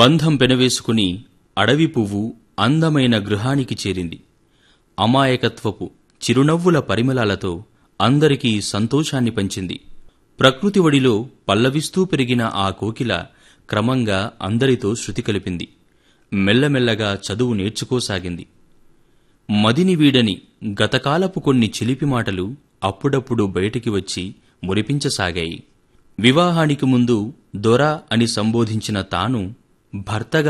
బంధం పెనవేసుకుని అడవి పువ్వు అందమైన గృహానికి చేరింది అమాయకత్వపు చిరునవ్వుల పరిమళాలతో అందరికీ సంతోషాన్ని పంచింది ప్రకృతి ఒడిలో పల్లవిస్తూ పెరిగిన ఆ కోకిల క్రమంగా అందరితో శృతి కలిపింది మెల్లమెల్లగా చదువు నేర్చుకోసాగింది మదిని వీడని గతకాలపు కొన్ని చిలిపి మాటలు అప్పుడప్పుడు బయటికి వచ్చి మురిపించసాగాయి వివాహానికి ముందు దొర అని సంబోధించిన తాను భర్తగా